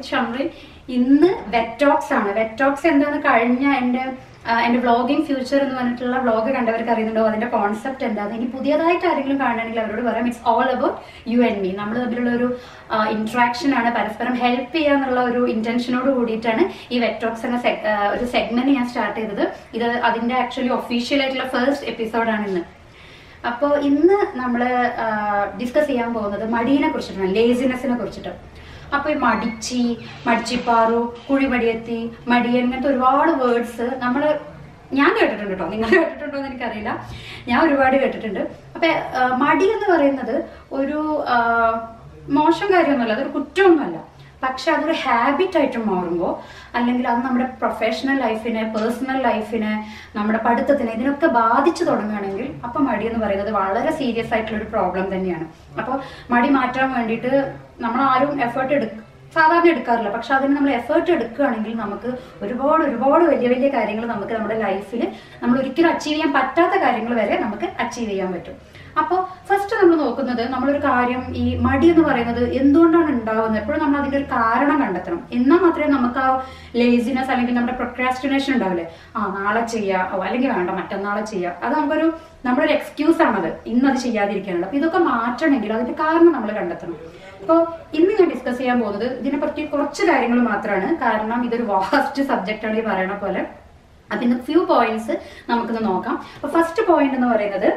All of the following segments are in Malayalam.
വിത്ത് ഷംറിൻ ഇന്ന് വെറ്റോക്സ് ആണ് വെറ്റോക്സ് എന്താന്ന് കഴിഞ്ഞ എൻ്റെ ആ, എൻ്റെ വ്ളോഗിങ് ഫ്യൂച്ചർ എന്ന് പറഞ്ഞിട്ടുള്ള വ്ളോഗ് കണ്ടവർക്ക് അറിയുന്നുണ്ടോ അതിന്റെ കോൺസെപ്റ്റ് എന്താണ് ഇനി പുതിയതായിട്ട് ആരെങ്കിലും കാണണമെങ്കിൽ അവരോട് പറയാം it's all about you and me നമ്മൾ തമ്മിലുള്ള ഒരു ഇന്ററാക്ഷൻ ആണ് പരസ്പരം ഹെൽപ്പ് ചെയ്യാന്നുള്ള ഒരു ഇന്റൻഷനോട് കൂടിയിട്ടാണ് ഈ വെറ്റോക്സ് എന്ന seg- ആ, ഒരു സെഗ്മെന്റ് ഞാൻ സ്റ്റാർട്ട് ചെയ്തത് ഇത് അതിന്റെ ആക്ച്വലി ഒഫീഷ്യൽ ആയിട്ടുള്ള ഫസ്റ്റ് എപ്പിസോഡാണ് ഇന്ന് അപ്പോൾ ഇന്ന് നമ്മൾ ഡിസ്കസ് ചെയ്യാൻ പോകുന്നത് മടിയെ കുറിച്ചിട്ടാണ് ലേസിനെസ്സിനെ കുറിച്ചിട്ട് അപ്പോൾ ഈ മടിച്ചി മടിച്ചിപ്പാറു കുഴിമടിയെത്തി മടിയൻ ഇങ്ങനത്തെ ഒരുപാട് വേർഡ്സ് നമ്മൾ ഞാൻ കേട്ടിട്ടുണ്ട് കേട്ടോ നിങ്ങൾ കേട്ടിട്ടുണ്ടോ എന്ന് എനിക്കറിയില്ല ഞാൻ ഒരുപാട് കേട്ടിട്ടുണ്ട് അപ്പൊ ആ, മടി എന്ന് പറയുന്നത് ഒരു ആ, മോശം കാര്യമൊന്നുമല്ല അതൊരു കുറ്റമൊന്നുമല്ല പക്ഷെ അതൊരു ഹാബിറ്റ് ആയിട്ട് മാറുമ്പോൾ അല്ലെങ്കിൽ അത് നമ്മുടെ പ്രൊഫഷണൽ ലൈഫിനെ പേഴ്സണൽ ലൈഫിനെ നമ്മുടെ പഠിത്തത്തിനെ ഇതിനൊക്കെ ബാധിച്ചു തുടങ്ങുകയാണെങ്കിൽ അപ്പം മടി എന്ന് പറയുന്നത് വളരെ സീരിയസ് ആയിട്ടുള്ള ഒരു പ്രോബ്ലം തന്നെയാണ് അപ്പോൾ മടി മാറ്റാൻ വേണ്ടിയിട്ട് നമ്മൾ ആരും എഫേർട്ട് എടുക്ക സാധാരണ എടുക്കാറില്ല പക്ഷെ അതിന് നമ്മൾ എഫേർട്ട് എടുക്കുകയാണെങ്കിൽ നമുക്ക് ഒരുപാട് ഒരുപാട് വലിയ വലിയ കാര്യങ്ങൾ നമുക്ക് നമ്മുടെ ലൈഫിൽ നമ്മൾ ഒരിക്കലും അച്ചീവ് ചെയ്യാൻ പറ്റാത്ത കാര്യങ്ങൾ വരെ നമുക്ക് അച്ചീവ് ചെയ്യാൻ പറ്റും അപ്പോൾ ഫസ്റ്റ് നമ്മൾ നോക്കുന്നത് നമ്മളൊരു കാര്യം ഈ മടി എന്ന് പറയുന്നത് എന്തുകൊണ്ടാണ് ഉണ്ടാവുന്നത് എപ്പോഴും നമ്മൾ അതിന്റെ ഒരു കാരണം കണ്ടെത്തണം എന്നാൽ മാത്രമേ നമുക്ക് ആ ലേസിനെസ് അല്ലെങ്കിൽ നമ്മുടെ പ്രൊക്രാസ്റ്റിനേഷൻ ഉണ്ടാവില്ലേ ആ നാളെ ചെയ്യാം ഓ അല്ലെങ്കിൽ വേണ്ട മറ്റന്നാളെ ചെയ്യാം അത് നമുക്കൊരു നമ്മുടെ ഒരു എക്സ്ക്യൂസ് ആണത് ഇന്ന് അത് ചെയ്യാതിരിക്കാനുള്ള അപ്പൊ ഇതൊക്കെ മാറ്റണമെങ്കിൽ അതിന്റെ കാരണം നമ്മൾ കണ്ടെത്തണം അപ്പോൾ ഇന്ന് ഞാൻ ഡിസ്കസ് ചെയ്യാൻ പോകുന്നത് ഇതിനെപ്പറ്റി കുറച്ച് കാര്യങ്ങൾ മാത്രമാണ് കാരണം ഇതൊരു വാസ്റ്റ് സബ്ജക്റ്റ് ആണ് ഈ പറയണ പോലെ അപ്പൊ ഇന്ന് ഫ്യൂ പോയിന്റ്സ് നമുക്കിന്ന് നോക്കാം അപ്പൊ ഫസ്റ്റ് പോയിന്റ് എന്ന് പറയുന്നത്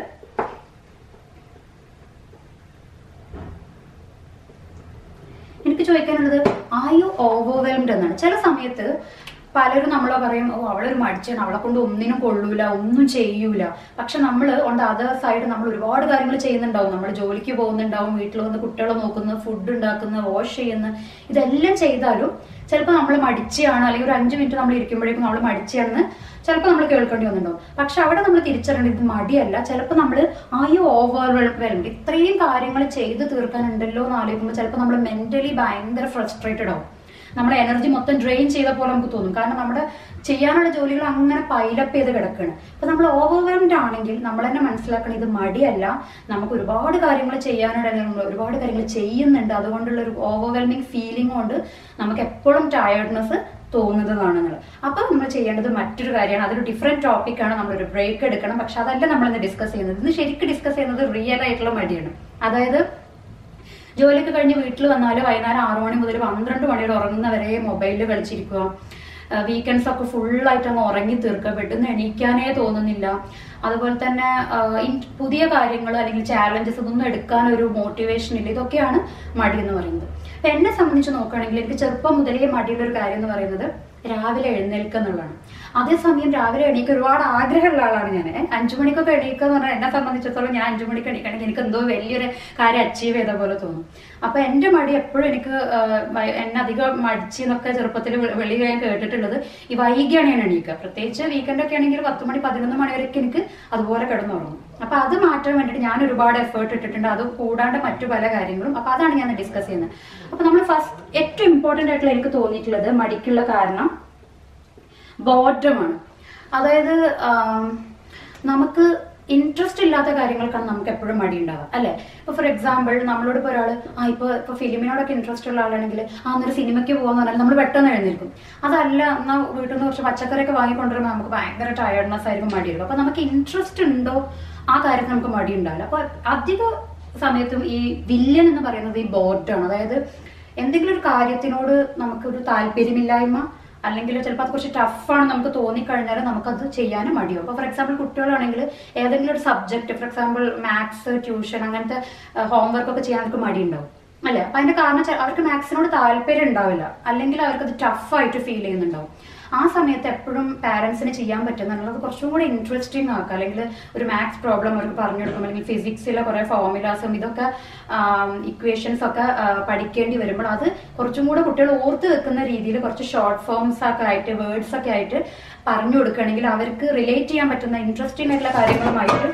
എനിക്ക് ചോദിക്കാനുള്ളത് ആർ യു ഓവർവെൽംഡ് എന്നാണ് ചില സമയത്ത് പലരും നമ്മളെ പറയും ഓ അവളൊരു മടിച്ചാണ് അവളെ കൊണ്ട് ഒന്നിനും കൊള്ളൂല ഒന്നും ചെയ്യൂല പക്ഷെ നമ്മൾ ഓൺ ദ അതർ സൈഡ് നമ്മൾ ഒരുപാട് കാര്യങ്ങൾ ചെയ്യുന്നുണ്ടാവും നമ്മൾ ജോലിക്ക് പോകുന്നുണ്ടാവും വീട്ടിൽ വന്ന് കുട്ടികളെ നോക്കുന്നു ഫുഡ് ഉണ്ടാക്കുന്ന വാഷ് ചെയ്യുന്ന ഇതെല്ലാം ചെയ്താലും ചിലപ്പോൾ നമ്മൾ മടിച്ചാണ് അല്ലെങ്കിൽ ഒരു അഞ്ച് മിനിറ്റ് നമ്മൾ ഇരിക്കുമ്പോഴേക്കും നമ്മൾ മടിച്ചാണെന്ന് ചിലപ്പോൾ നമ്മൾ കേൾക്കേണ്ടി വന്നിട്ടുണ്ടാവും പക്ഷെ അവിടെ നമ്മൾ തിരിച്ചറിയേണ്ടത് ഇത് മടിയല്ല ചിലപ്പോൾ നമ്മൾ ആയോ ഓവർവെൽംഡ് ഇത്രയും കാര്യങ്ങൾ ചെയ്ത് തീർക്കാനുണ്ടല്ലോ എന്ന് ആലോചിക്കുമ്പോൾ ചിലപ്പോൾ നമ്മൾ മെന്റലി ഭയങ്കര ഫ്രസ്ട്രേറ്റഡ് ആവും നമ്മുടെ എനർജി മൊത്തം ഡ്രെയിൻ ചെയ്ത പോലെ നമുക്ക് തോന്നും കാരണം നമ്മുടെ ചെയ്യാനുള്ള ജോലികൾ അങ്ങനെ പൈലപ്പ് ചെയ്ത് കിടക്കുകയാണ് അപ്പൊ നമ്മൾ ഓവർവെൽംഡ് ആണെങ്കിൽ നമ്മൾ തന്നെ മനസ്സിലാക്കണം ഇത് മടിയല്ല നമുക്ക് ഒരുപാട് കാര്യങ്ങൾ ചെയ്യാനുണ്ട് അല്ലെങ്കിൽ നമ്മൾ ഒരുപാട് കാര്യങ്ങൾ ചെയ്യുന്നുണ്ട് അതുകൊണ്ടുള്ള ഒരു ഓവർവെൽമിങ് ഫീലിംഗ് കൊണ്ട് നമുക്ക് എപ്പോഴും ടയർഡ്നെസ് തോന്നുന്നതാണെന്നുള്ളത് അപ്പൊ നമ്മൾ ചെയ്യേണ്ടത് മറ്റൊരു കാര്യമാണ് അതൊരു ഡിഫറെന്റ് ടോപ്പിക്കാണ് നമ്മളൊരു ബ്രേക്ക് എടുക്കണം പക്ഷെ അതല്ല നമ്മൾ ഇന്ന് ഡിസ്കസ് ചെയ്യുന്നത് ഇന്ന് ശരിക്കും ഡിസ്കസ് ചെയ്യുന്നത് റിയൽ ആയിട്ടുള്ള മടിയാണ് അതായത് ജോലിയൊക്കെ കഴിഞ്ഞ് വീട്ടിൽ വന്നാൽ വൈകുന്നേരം ആറു മണി മുതൽ പന്ത്രണ്ട് മണിയോടെ ഉറങ്ങുന്നവരെ മൊബൈലിൽ കളിച്ചിരിക്കുക വീക്കെൻഡ്സ് ഒക്കെ ഫുള്ളായിട്ട് അങ്ങ് ഉറങ്ങി തീർക്കുക ബെഡിന്ന് എണീക്കാനേ തോന്നുന്നില്ല അതുപോലെ തന്നെ ആ, ഇൻ- പുതിയ കാര്യങ്ങൾ അല്ലെങ്കിൽ ചാലഞ്ചസ് ഇതൊന്നും എടുക്കാൻ ഒരു മോട്ടിവേഷൻ ഇല്ല ഇതൊക്കെയാണ് മടി എന്ന് പറയുന്നത് അപ്പൊ എന്നെ സംബന്ധിച്ച് നോക്കുകയാണെങ്കിൽ എനിക്ക് ചെറുപ്പം മുതലേ മടിയുള്ള ഒരു കാര്യം എന്ന് പറയുന്നത് രാവിലെ എഴുന്നേൽക്കുക എന്നുള്ളതാണ് അതേസമയം രാവിലെ എണീക്കുക ഒരുപാട് ആഗ്രഹമുള്ള ആളാണ് ഞാൻ അഞ്ചു മണിക്കൊക്കെ എണീക്കുക എന്ന് പറഞ്ഞാൽ എന്നെ സംബന്ധിച്ചിടത്തോളം ഞാൻ അഞ്ചു മണിക്ക് എണീക്കണമെങ്കിൽ എനിക്ക് എന്തോ വലിയൊരു കാര്യം അച്ചീവ് ചെയ്ത പോലെ തോന്നും അപ്പൊ എന്റെ മടി എപ്പോഴും എനിക്ക് ആ, വൈ- എന്നെ അധികം മടിച്ച് എന്നൊക്കെ ചെറുപ്പത്തിൽ വെളി ഞാൻ കേട്ടിട്ടുള്ളത് ഈ വൈകിയാണ് ഞാൻ എണീക്കുക പ്രത്യേകിച്ച് വീക്കെൻഡ് ഒക്കെ ആണെങ്കിൽ പത്ത് മണി പതിനൊന്ന് മണി വരെയൊക്കെ എനിക്ക് അതുപോലെ കിടന്നുറങ്ങും അപ്പൊ അത് മാറ്റാൻ വേണ്ടിയിട്ട് ഞാൻ ഒരുപാട് എഫേർട്ട് ഇട്ടിട്ടുണ്ട് അത് കൂടാണ്ട് മറ്റു പല കാര്യങ്ങളും അപ്പൊ അതാണ് ഞാൻ ഡിസ്കസ് ചെയ്യുന്നത് അപ്പൊ നമ്മൾ ഫസ്റ്റ് ഏറ്റവും ഇമ്പോർട്ടന്റ് ആയിട്ടുള്ള എനിക്ക് തോന്നിയിട്ടുള്ളത് മടിക്കുള്ള കാരണം ബോട്ടമാണ് അതായത് ആം, നമുക്ക് ഇൻട്രസ്റ്റ് ഇല്ലാത്ത കാര്യങ്ങൾക്കാണ് നമുക്ക് എപ്പോഴും മടി ഉണ്ടാവുക അല്ലെ ഇപ്പൊ ഫോർ എക്സാമ്പിൾ നമ്മളോട് ഇപ്പോൾ ഒരാൾ ആ ഇപ്പൊ ഇപ്പൊ ഫിലിമിനോടൊക്കെ ഇൻട്രസ്റ്റ് ഉള്ള ആളാണെങ്കിൽ ആ എന്നൊരു സിനിമയ്ക്ക് പോകാന്ന് പറഞ്ഞാൽ നമ്മൾ പെട്ടെന്ന് എഴുന്നേൽക്കും അതല്ല എന്നാ വീട്ടിൽ നിന്ന് കുറച്ച് പച്ചക്കറിയൊക്കെ വാങ്ങിക്കൊണ്ടിരുമ്പോൾ നമുക്ക് ഭയങ്കര ടയർഡ്നെസ് ആയിരിക്കും മടി വരും അപ്പൊ നമുക്ക് ഇൻട്രസ്റ്റ് ഉണ്ടോ ആ കാര്യത്തിൽ നമുക്ക് മടി ഉണ്ടാവില്ല അപ്പൊ അധിക സമയത്തും ഈ വില്ലൻ എന്ന് പറയുന്നത് ഈ ബോർഡാണ് അതായത് എന്തെങ്കിലും ഒരു കാര്യത്തിനോട് നമുക്കൊരു താല്പര്യമില്ലായ്മ അല്ലെങ്കിൽ ചിലപ്പോൾ അത് കുറച്ച് ടഫാണ് നമുക്ക് തോന്നിക്കഴിഞ്ഞാൽ നമുക്കത് ചെയ്യാനും മടിയാവും അപ്പോൾ ഫോർ എക്സാമ്പിൾ കുട്ടികളാണെങ്കിൽ ഏതെങ്കിലും ഒരു subject for example maths tuition അങ്ങനത്തെ ഹോംവർക്ക് ഒക്കെ ചെയ്യാൻ അവർക്ക് മടിയുണ്ടാവും അല്ലേ അപ്പൊ അതിന്റെ കാരണം ചെ- അവർക്ക് മാത്സിനോട് താല്പര്യം ഉണ്ടാവില്ല അല്ലെങ്കിൽ അവർക്ക് അത് ടഫായിട്ട് ഫീൽ ചെയ്യുന്നുണ്ടാവും ആ സമയത്ത് എപ്പോഴും പാരന്റ്സിന് ചെയ്യാൻ പറ്റുന്നുള്ളത് കുറച്ചും കൂടി ഇൻട്രസ്റ്റിംഗ് ആക്കുക അല്ലെങ്കിൽ ഒരു മാത്സ് പ്രോബ്ലം അവർക്ക് പറഞ്ഞു കൊടുക്കും അല്ലെങ്കിൽ ഫിസിക്സിലെ കുറെ ഫോർമുലാസും ഇതൊക്കെ ഇക്വേഷൻസ് ഒക്കെ ആ, പഠിക്കേണ്ടി വരുമ്പോൾ അത് കുറച്ചും കൂടെ കുട്ടികൾ ഓർത്ത് വെക്കുന്ന രീതിയിൽ കുറച്ച് ഷോർട്ട് ഫോംസ് ഒക്കെ ആയിട്ട് വേർഡ്സ് ഒക്കെ ആയിട്ട് പറഞ്ഞു കൊടുക്കുകയാണെങ്കിൽ അവർക്ക് റിലേറ്റ് ചെയ്യാൻ പറ്റുന്ന ഇൻട്രസ്റ്റിംഗ് ആയിട്ടുള്ള കാര്യങ്ങളുമായിട്ട്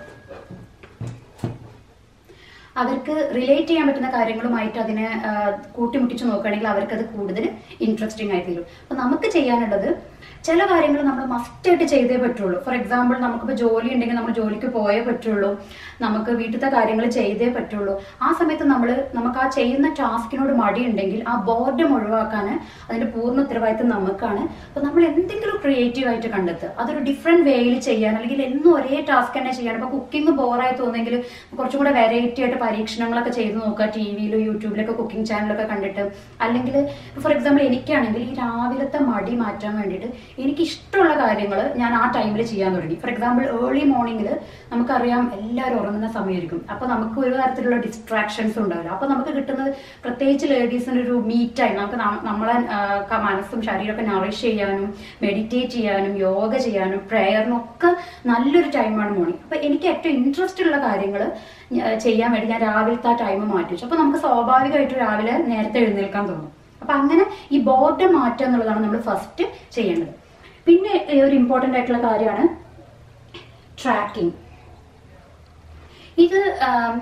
അവർക്ക് റിലേറ്റ് ചെയ്യാൻ പറ്റുന്ന കാര്യങ്ങളുമായിട്ട് അതിനെ ആ, കൂട്ടിമുട്ടിച്ച് നോക്കുകയാണെങ്കിൽ അവർക്ക് അത് കൂടുതൽ ഇൻട്രസ്റ്റിംഗ് ആയി തീരും അപ്പൊ നമുക്ക് ചെയ്യാനുള്ളത് ചില കാര്യങ്ങൾ നമ്മൾ മസ്റ്റായിട്ട് ചെയ്തേ പറ്റുള്ളൂ ഫോർ എക്സാമ്പിൾ നമുക്കിപ്പോൾ ജോലി ഉണ്ടെങ്കിൽ നമ്മൾ ജോലിക്ക് പോയേ പറ്റുള്ളൂ നമുക്ക് വീട്ടിലത്തെ കാര്യങ്ങൾ ചെയ്തേ പറ്റുള്ളൂ ആ സമയത്ത് നമ്മൾ നമുക്ക് ആ ചെയ്യുന്ന ടാസ്കിനോട് മടിയുണ്ടെങ്കിൽ ആ ബോർഡം ഒഴിവാക്കാൻ അതിന്റെ പൂർണ്ണ ഉത്തരവാദിത്തം നമുക്കാണ് അപ്പോൾ നമ്മൾ എന്തെങ്കിലും ക്രിയേറ്റീവ് ആയിട്ട് കണ്ടെത്തുക അതൊരു ഡിഫറെന്റ് വേയിൽ ചെയ്യാൻ അല്ലെങ്കിൽ എന്നും ഒരേ ടാസ്ക് തന്നെ ചെയ്യാൻ ഇപ്പോൾ കുക്കിംഗ് ബോറായി തോന്നുമെങ്കിൽ കുറച്ചും കൂടെ വെറൈറ്റി ആയിട്ട് പരീക്ഷണങ്ങളൊക്കെ ചെയ്ത് നോക്കുക ടി വിയിലും യൂട്യൂബിലൊക്കെ കുക്കിംഗ് ചാനലൊക്കെ കണ്ടിട്ട് അല്ലെങ്കിൽ ഫോർ എക്സാമ്പിൾ എനിക്കാണെങ്കിൽ ഈ രാവിലത്തെ മടി മാറ്റാൻ വേണ്ടിയിട്ട് എനിക്ക് ഇഷ്ടമുള്ള കാര്യങ്ങൾ ഞാൻ ആ ടൈമിൽ ചെയ്യാൻ തുടങ്ങി ഫോർ എക്സാമ്പിൾ ഏർലി മോർണിംഗിൽ നമുക്കറിയാം എല്ലാവരും ഉറങ്ങുന്ന സമയമായിരിക്കും അപ്പോൾ നമുക്ക് ഒരു തരത്തിലുള്ള ഡിസ്ട്രാക്ഷൻസ് ഉണ്ടാവില്ല അപ്പോൾ നമുക്ക് കിട്ടുന്നത് പ്രത്യേകിച്ച് ലേഡീസിൻ്റെ ഒരു മീറ്റായി നമുക്ക് ന- നമ്മളെ ആ, ക- മനസ്സും ശരീരമൊക്കെ നറിഷ് ചെയ്യാനും മെഡിറ്റേറ്റ് ചെയ്യാനും യോഗ ചെയ്യാനും പ്രേയറിനും ഒക്കെ നല്ലൊരു ടൈമാണ് മോർണിംഗ് അപ്പോൾ എനിക്ക് ഏറ്റവും ഇൻട്രസ്റ്റ് ഉള്ള കാര്യങ്ങൾ ചെയ്യാൻ വേണ്ടി ഞാൻ രാവിലത്തെ ആ ടൈം മാറ്റി വെച്ചു അപ്പോൾ നമുക്ക് സ്വാഭാവികമായിട്ട് രാവിലെ നേരത്തെ എഴുന്നേൽക്കാൻ തോന്നും അപ്പൊ അങ്ങനെ ഈ ബോർഡ് മാറ്റുക എന്നുള്ളതാണ് നമ്മൾ ഫസ്റ്റ് ചെയ്യേണ്ടത് പിന്നെ ഏ, ഒരു ഇമ്പോർട്ടൻ്റ് ആയിട്ടുള്ള കാര്യമാണ് ട്രാക്കിംഗ് ഇത് ആം,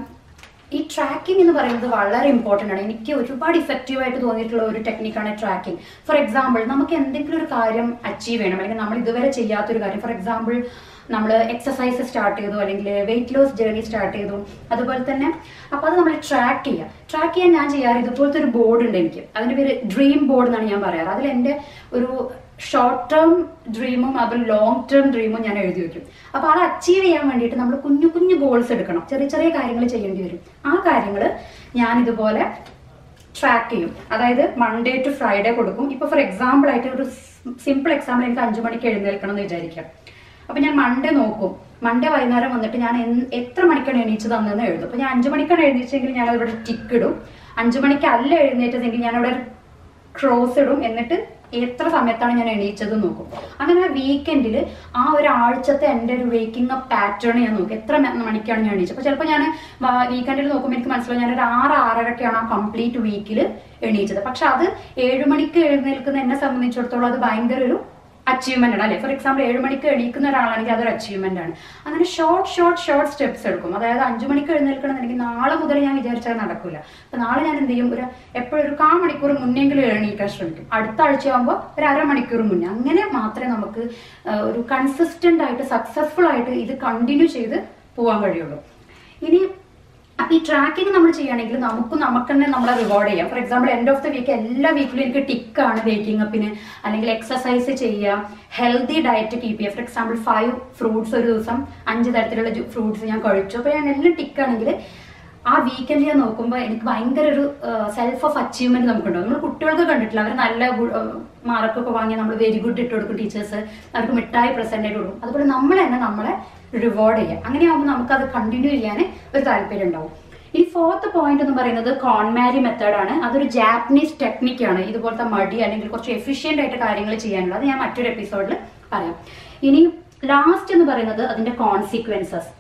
ഈ ട്രാക്കിംഗ് എന്ന് പറയുന്നത് വളരെ ഇമ്പോർട്ടൻ്റ് ആണ് എനിക്ക് ഒരുപാട് ഇഫക്റ്റീവ് ആയിട്ട് തോന്നിയിട്ടുള്ള ഒരു ടെക്നിക്കാണ് ട്രാക്കിംഗ് ഫോർ എക്സാമ്പിൾ നമുക്ക് എന്തെങ്കിലും ഒരു കാര്യം അച്ചീവ് ചെയ്യണം അല്ലെങ്കിൽ നമ്മൾ ഇതുവരെ ചെയ്യാത്തൊരു കാര്യം ഫോർ എക്സാമ്പിൾ നമ്മൾ എക്സസൈസ് സ്റ്റാർട്ട് ചെയ്തു അല്ലെങ്കിൽ വെയിറ്റ് ലോസ് ജേർണി സ്റ്റാർട്ട് ചെയ്തു അതുപോലെ തന്നെ അപ്പോൾ അത് നമ്മൾ ട്രാക്ക് ചെയ്യുക ട്രാക്ക് ചെയ്യാൻ ഞാൻ ചെയ്യാറ് ഇതുപോലത്തെ ഒരു ബോർഡ് ഉണ്ട് എനിക്ക് അതിന്റെ പേര് ഡ്രീം ബോർഡ് എന്നാണ് ഞാൻ പറയാറ് അതിൽ എൻ്റെ ഒരു ഷോർട്ട് ടേം ഡ്രീമും അതുപോലെ ലോങ് ടേം ഡ്രീമും ഞാൻ എഴുതി വെക്കും അപ്പോൾ അത് അച്ചീവ് ചെയ്യാൻ വേണ്ടിയിട്ട് നമ്മൾ കുഞ്ഞു കുഞ്ഞു ഗോൾസ് എടുക്കണം ചെറിയ ചെറിയ കാര്യങ്ങൾ ചെയ്യേണ്ടി വരും ആ കാര്യങ്ങൾ ഞാൻ ഇതുപോലെ ട്രാക്ക് ചെയ്യും അതായത് മൺഡേ ടു ഫ്രൈഡേ കൊടുക്കും ഇപ്പൊ ഫോർ എക്സാമ്പിൾ ആയിട്ട് ഒരു സിമ്പിൾ എക്സാമ്പിൾ എനിക്ക് അഞ്ചു മണിക്ക് എഴുന്നേൽക്കണം എന്ന് വിചാരിക്കാം അപ്പൊ ഞാൻ മൺഡേ നോക്കും മൺഡേ വൈകുന്നേരം വന്നിട്ട് ഞാൻ എന്ത്- എത്ര മണിക്കാണ് എണീച്ചത് അന്നെന്ന് എഴുതും അപ്പൊ ഞാൻ അഞ്ചു മണിക്കാണ് എഴുന്നേച്ചെങ്കിൽ ഞാൻ ഇവിടെ ടിക്ക് ഇടും അഞ്ചു മണിക്ക് അല്ല എഴുന്നേറ്റതെങ്കിൽ ഞാൻ അവിടെ ക്രോസ് ഇടും എന്നിട്ട് എത്ര സമയത്താണ് ഞാൻ എണീച്ചത് നോക്കും അങ്ങനെ വീക്കെൻഡിൽ ആ ഒരാഴ്ചത്തെ എൻ്റെ ഒരു വേക്കിംഗ് അപ്പ് പാറ്റേൺ ഞാൻ നോക്കും എത്ര മ- മണിക്കാണ് ഞാൻ എണീച്ചത് അപ്പോൾ ചിലപ്പോൾ ഞാൻ വീക്കെൻഡിൽ നോക്കുമ്പോൾ എനിക്ക് മനസ്സിലാവും ഞാൻ ഒരു ആറ് ആറരക്കാണ് ആ കംപ്ലീറ്റ് വീക്കിൽ എണീച്ചത് പക്ഷെ അത് ഏഴ് മണിക്ക് എഴുന്നേൽക്കുന്ന എന്നെ സംബന്ധിച്ചിടത്തോളം അത് ഭയങ്കര ഒരു അച്ചീവ്മെന്റ് ആണ് അല്ലെ ഫോർ എക്സാമ്പിൾ ഏഴ് മണിക്ക് എണീക്കുന്ന ഒരാളാണെങ്കിൽ അതൊരു അച്ചീവ്മെന്റ് ആണ് അങ്ങനെ ഷോർട്ട് ഷോർട്ട് ഷോർട്ട് സ്റ്റെപ്സ് എടുക്കും അതായത് അഞ്ചു മണിക്ക് എഴുന്നേൽക്കണമെന്നുണ്ടെങ്കിൽ നാളെ മുതൽ ഞാൻ വിചാരിച്ചാൽ നടക്കില്ല അപ്പൊ നാളെ ഞാൻ എന്ത് ചെയ്യും ഒരു എപ്പോഴും ഒരു കാ മണിക്കൂർ മുന്നെങ്കിലും എണീക്കാൻ ശ്രമിക്കും അടുത്ത ആഴ്ചയാകുമ്പോൾ ഒരു അരമണിക്കൂർ മുന്നേ അങ്ങനെ മാത്രമേ നമുക്ക് ആ, ഒരു കൺസിസ്റ്റന്റ് ആയിട്ട് സക്സസ്ഫുൾ ആയിട്ട് ഇത് കണ്ടിന്യൂ ചെയ്ത് പോകാൻ കഴിയുള്ളൂ ഇനി അപ്പൊ ഈ ട്രാക്കിംഗ് നമ്മൾ ചെയ്യുകയാണെങ്കിൽ നമുക്ക് നമുക്ക് തന്നെ നമ്മളെ റിവാർഡ് ചെയ്യാം for example end of the week എല്ലാ വീക്കിലും എനിക്ക് ടിക്കാണ് വേക്കിംഗ് അപ്പിന് അല്ലെങ്കിൽ എക്സസൈസ് ചെയ്യുക ഹെൽത്തി ഡയറ്റ് കീപ്പ് ചെയ്യുക ഫോർ എക്സാമ്പിൾ ഫൈവ് ഫ്രൂട്ട്സ് ഒരു ദിവസം അഞ്ച് തരത്തിലുള്ള ഫ്രൂട്ട്സ് ഞാൻ കഴിച്ചു അപ്പോൾ ഞാൻ എല്ലാം ടിക്കാണെങ്കിൽ ആ വീക്കെൻഡ് ഞാൻ നോക്കുമ്പോൾ എനിക്ക് ഭയങ്കര ഒരു സെൽഫ് ഓഫ് അച്ചീവ്മെന്റ് നമുക്കുണ്ടാവും നമ്മൾ കുട്ടികൾക്ക് കണ്ടിട്ടില്ല അവർ നല്ല മാർക്കൊക്കെ വാങ്ങി നമ്മൾ വെരി ഗുഡ് ഇട്ട് കൊടുക്കും ടീച്ചേഴ്സ് അവർക്ക് മിഠായി പ്രസന്റ് ആയിട്ട് കൊടുക്കും അതുപോലെ നമ്മൾ തന്നെ നമ്മളെ റിവാർഡ് ചെയ്യുക അങ്ങനെയാകുമ്പോൾ നമുക്കത് കണ്ടിന്യൂ ചെയ്യാൻ ഒരു താല്പര്യം ഉണ്ടാവും ഈ ഫോർത്ത് പോയിന്റ് എന്ന് പറയുന്നത് കോൺമാരി മെത്തേഡാണ് അതൊരു ജാപ്പനീസ് ടെക്നിക്കാണ് ഇതുപോലത്തെ മടി അല്ലെങ്കിൽ കുറച്ച് എഫിഷ്യന്റ് ആയിട്ട് കാര്യങ്ങൾ ചെയ്യാനുള്ളത് അത് ഞാൻ മറ്റൊരു എപ്പിസോഡിൽ പറയാം ഇനി ലാസ്റ്റ് എന്ന് പറയുന്നത് അതിന്റെ കോൺസിക്വൻസസ്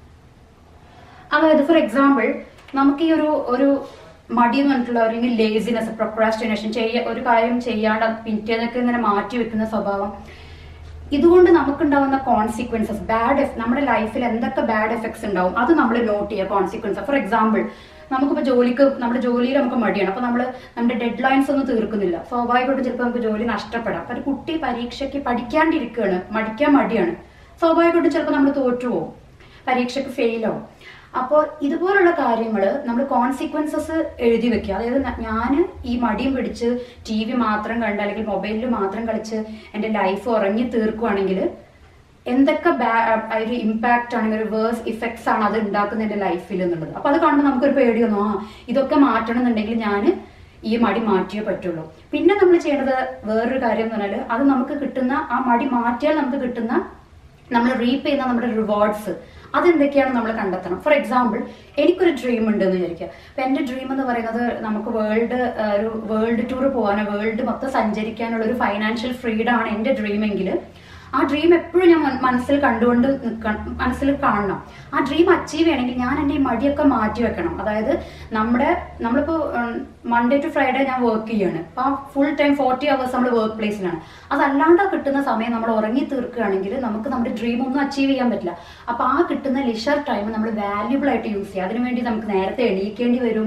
അതായത് ഫോർ എക്സാമ്പിൾ നമുക്ക് ഈ ഒരു ഒരു മടി എന്ന് പറഞ്ഞിട്ടുള്ള അല്ലെങ്കിൽ ലേസിനെസ് പ്രൊക്രാസ്റ്റിനേഷൻ ചെയ്യ ഒരു കാര്യം ചെയ്യാണ്ട് അത് പിറ്റേന്നൊക്കെ ഇങ്ങനെ മാറ്റി വെക്കുന്ന സ്വഭാവം ഇതുകൊണ്ട് നമുക്കുണ്ടാവുന്ന കോൺസിക്വൻസസ് ബാഡ് നമ്മുടെ ലൈഫിൽ എന്തൊക്കെ ബാഡ് എഫക്ട്സ് ഉണ്ടാവും അത് നമ്മൾ നോട്ട് ചെയ്യുക കോൺസിക്വൻസ് ഫോർ എക്സാമ്പിൾ നമുക്കിപ്പോൾ ജോലിക്ക് നമ്മുടെ ജോലിയിൽ നമുക്ക് മടിയാണ് അപ്പോൾ നമ്മൾ നമ്മുടെ ഡെഡ് ലൈൻസ് ഒന്നും തീർക്കുന്നില്ല സ്വാഭാവികമായിട്ടും ചിലപ്പോൾ നമുക്ക് ജോലി നഷ്ടപ്പെടാം അപ്പോൾ ഒരു കുട്ടി പരീക്ഷയ്ക്ക് പഠിക്കാണ്ടിരിക്കുകയാണ് മടിക്കാൻ മടിയാണ് സ്വാഭാവികമായിട്ടും ചിലപ്പോൾ നമ്മൾ തോറ്റുപോകും പരീക്ഷയ്ക്ക് ഫെയിൽ ആവും അപ്പോൾ ഇതുപോലുള്ള കാര്യങ്ങൾ നമ്മൾ കോൺസിക്വൻസസ് എഴുതി വെക്കുക അതായത് ഞാൻ ഈ മടിയും പിടിച്ച് ടി വി മാത്രം കണ്ട് അല്ലെങ്കിൽ മൊബൈലിൽ മാത്രം കളിച്ച് എൻ്റെ ലൈഫ് ഉറങ്ങി തീർക്കുവാണെങ്കിൽ എന്തൊക്കെ ബാ- ഒരു ഇമ്പാക്റ്റ് ആണെങ്കിൽ ഒരു വേഴ്സ് ഇഫക്ട്സ് ആണ് അത് ഉണ്ടാക്കുന്നത് എൻ്റെ ലൈഫിൽ എന്നുള്ളത് അപ്പോൾ അത് കാണുമ്പോൾ നമുക്കൊരു പേടി വന്നു ആ ഇതൊക്കെ മാറ്റണം എന്നുണ്ടെങ്കിൽ ഞാൻ ഈ മടി മാറ്റിയേ പറ്റുള്ളൂ പിന്നെ നമ്മൾ ചെയ്യേണ്ടത് വേറൊരു കാര്യം എന്ന് പറഞ്ഞാൽ അത് നമുക്ക് കിട്ടുന്ന ആ മടി മാറ്റിയാൽ നമുക്ക് കിട്ടുന്ന നമ്മൾ റീപ്പ് ചെയ്യുന്ന നമ്മുടെ റിവാർഡ്സ് അതെന്തൊക്കെയാണ് നമ്മൾ കണ്ടെത്തണം ഫോർ എക്സാമ്പിൾ എനിക്കൊരു ഡ്രീം ഉണ്ട് എന്ന് വിചാരിക്കുക അപ്പൊ എൻ്റെ ഡ്രീം എന്ന് പറയുന്നത് നമുക്ക് വേൾഡ് ഒരു വേൾഡ് ടൂർ പോകാനോ വേൾഡ് മൊത്തം സഞ്ചരിക്കാനുള്ള ഒരു ഫൈനാൻഷ്യൽ ഫ്രീഡം ആണ് എൻ്റെ ഡ്രീം എങ്കിൽ ആ ഡ്രീം എപ്പോഴും ഞാൻ മന- മനസ്സിൽ കണ്ടുകൊണ്ട് നിൽക്കണം മനസ്സിൽ കാണണം ആ ഡ്രീം അച്ചീവ് ചെയ്യണമെങ്കിൽ ഞാൻ എൻ്റെ ഈ മടിയൊക്കെ മാറ്റി വെക്കണം അതായത് നമ്മുടെ നമ്മളിപ്പോൾ മൺഡേ ടു ഫ്രൈഡേ ഞാൻ വർക്ക് ചെയ്യാണ് അപ്പോൾ ആ ഫുൾ ടൈം ഫോർട്ടി അവേഴ്സ് നമ്മൾ വർക്ക് പ്ലേസിലാണ് അതല്ലാണ്ട് ആ കിട്ടുന്ന സമയം നമ്മൾ ഉറങ്ങി തീർക്കുകയാണെങ്കിൽ നമുക്ക് നമ്മുടെ ഡ്രീം ഒന്നും അച്ചീവ് ചെയ്യാൻ പറ്റില്ല അപ്പോൾ ആ കിട്ടുന്ന ലിഷർ ടൈം നമ്മൾ വാല്യുബിൾ ആയിട്ട് യൂസ് ചെയ്യുക അതിനുവേണ്ടി നമുക്ക് നേരത്തെ എണീക്കേണ്ടി വരും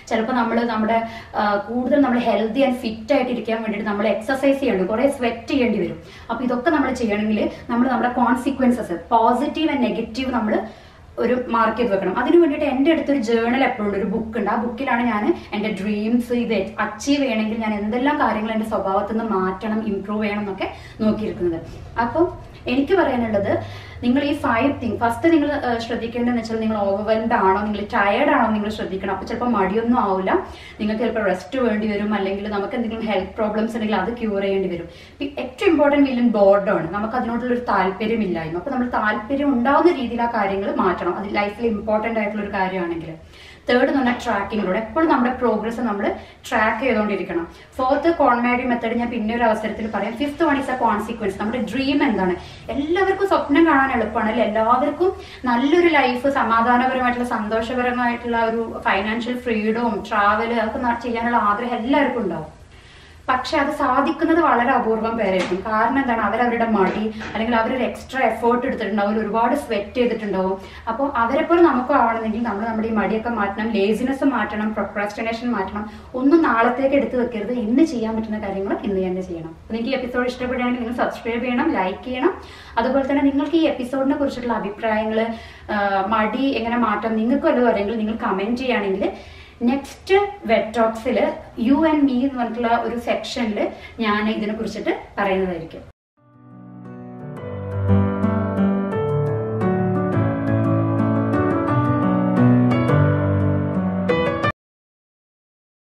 ചിലപ്പോൾ നമ്മൾ നമ്മുടെ ആ, കൂടുതൽ നമ്മൾ ഹെൽത്തി ആൻഡ് ഫിറ്റ് ആയിട്ട് ഇരിക്കാൻ വേണ്ടിയിട്ട് നമ്മൾ എക്സസൈസ് ചെയ്യേണ്ടി കുറേ സ്വെറ്റ് ചെയ്യേണ്ടി വരും അപ്പോൾ ഇതൊക്കെ നമ്മൾ ചെയ്യണമെങ്കിൽ നമ്മൾ നമ്മുടെ കോൺസിക്വൻസസ് പോസിറ്റീവ് ആൻഡ് നെഗറ്റീവ് നമ്മൾ ഒരു മാർക്ക് ചെയ്ത് വെക്കണം അതിന് വേണ്ടിയിട്ട് എൻ്റെ അടുത്തൊരു ജേണൽ എപ്പോഴും ഉണ്ട് ഒരു ബുക്ക് ഉണ്ട് ആ ബുക്കിലാണ് ഞാൻ എൻ്റെ ഡ്രീംസ് ഇത് അച്ചീവ് ചെയ്യണമെങ്കിൽ ഞാൻ എന്തെല്ലാം കാര്യങ്ങൾ എൻ്റെ സ്വഭാവത്തിൽ നിന്ന് മാറ്റണം ഇമ്പ്രൂവ് ചെയ്യണം എന്നൊക്കെ നോക്കിയിരിക്കുന്നത് അപ്പോൾ എനിക്ക് പറയാനുള്ളത് നിങ്ങൾ ഈ ഫൈവ് തിങ് ഫസ്റ്റ് നിങ്ങൾ ശ്രദ്ധിക്കേണ്ടതെന്ന് വെച്ചാൽ നിങ്ങൾ ഓവർവെൽഡ് ആണോ നിങ്ങൾ ടയർഡ് ആണോ നിങ്ങൾ ശ്രദ്ധിക്കണം അപ്പോൾ ചിലപ്പോൾ മടിയൊന്നും ആവില്ല നിങ്ങൾക്ക് ചിലപ്പോൾ റെസ്റ്റ് വേണ്ടി വരും അല്ലെങ്കിൽ നമുക്ക് എന്തെങ്കിലും ഹെൽത്ത് പ്രോബ്ലംസ് ഉണ്ടെങ്കിൽ അത് ക്യൂർ ചെയ്യേണ്ടി വരും ഇപ്പം ഏറ്റവും ഇമ്പോർട്ടൻറ്റ് വില്ലൻ ബോർഡാണ് നമുക്ക് അതിനോടുള്ള ഒരു താല്പര്യമില്ലായ്മ അപ്പോൾ നമ്മൾ താല്പര്യം ഉണ്ടാവുന്ന രീതിയിൽ ആ കാര്യങ്ങൾ മാറ്റണം അത് ലൈഫിൽ ഇമ്പോർട്ടൻ്റ് ആയിട്ടുള്ള ഒരു കാര്യമാണെങ്കിൽ തേർഡ് എന്ന് പറഞ്ഞാൽ ട്രാക്കിങ്ങിലൂടെ എപ്പോഴും നമ്മുടെ പ്രോഗ്രസ് നമ്മൾ ട്രാക്ക് ചെയ്തുകൊണ്ടിരിക്കണം ഫോർത്ത് കോൺമാരി മെത്തേഡ് ഞാൻ പിന്നെ ഒരു അവസരത്തിൽ പറയാം fifth one is a consequence നമ്മുടെ ഡ്രീം എന്താണ് എല്ലാവർക്കും സ്വപ്നം കാണാൻ എളുപ്പമാണ് അല്ലെ എല്ലാവർക്കും നല്ലൊരു ലൈഫ് സമാധാനപരമായിട്ടുള്ള സന്തോഷപരമായിട്ടുള്ള ഒരു ഫൈനാൻഷ്യൽ ഫ്രീഡവും ട്രാവൽ അതൊക്കെ ന- ചെയ്യാനുള്ള ആഗ്രഹം എല്ലാവർക്കും ഉണ്ടാവും പക്ഷെ അത് സാധിക്കുന്നത് വളരെ അപൂർവം പേരായിരിക്കും കാരണം എന്താണ് അവരവരുടെ മടി അല്ലെങ്കിൽ അവരൊരു എക്സ്ട്രാ എഫേർട്ട് എടുത്തിട്ടുണ്ടാവും അവര് ഒരുപാട് സ്വെറ്റ് ചെയ്തിട്ടുണ്ടാവും അപ്പോൾ അവരെപ്പോലെ നമുക്കും ആവണമെങ്കിൽ നമ്മൾ നമ്മുടെ ഈ മടിയൊക്കെ മാറ്റണം ലേസിനെസ് മാറ്റണം പ്രൊക്രാസ്റ്റിനേഷൻ മാറ്റണം ഒന്നും നാളത്തേക്ക് എടുത്തു വെക്കരുത് ഇന്ന് ചെയ്യാൻ പറ്റുന്ന കാര്യങ്ങൾ ഇന്ന് തന്നെ ചെയ്യണം അപ്പോൾ നിങ്ങൾക്ക് ഈ എപ്പിസോഡ് ഇഷ്ടപ്പെടുകയാണെങ്കിൽ നിങ്ങൾ സബ്സ്ക്രൈബ് ചെയ്യണം ലൈക്ക് ചെയ്യണം അതുപോലെ തന്നെ നിങ്ങൾക്ക് ഈ എപ്പിസോഡിനെ കുറിച്ചിട്ടുള്ള അഭിപ്രായങ്ങൾ മടി എങ്ങനെ മാറ്റാം നിങ്ങൾക്ക് വല്ലതും അറിയെങ്കിൽ നിങ്ങൾ കമൻറ്റ് ചെയ്യുകയാണെങ്കിൽ നെക്സ്റ്റ് വെറ്റോക്സിൽ യു ആൻഡ് മീ എന്ന് പറഞ്ഞിട്ടുള്ള ഒരു സെക്ഷനിൽ ഞാൻ ഇതിനെ കുറിച്ചിട്ട് പറയുന്നതായിരിക്കും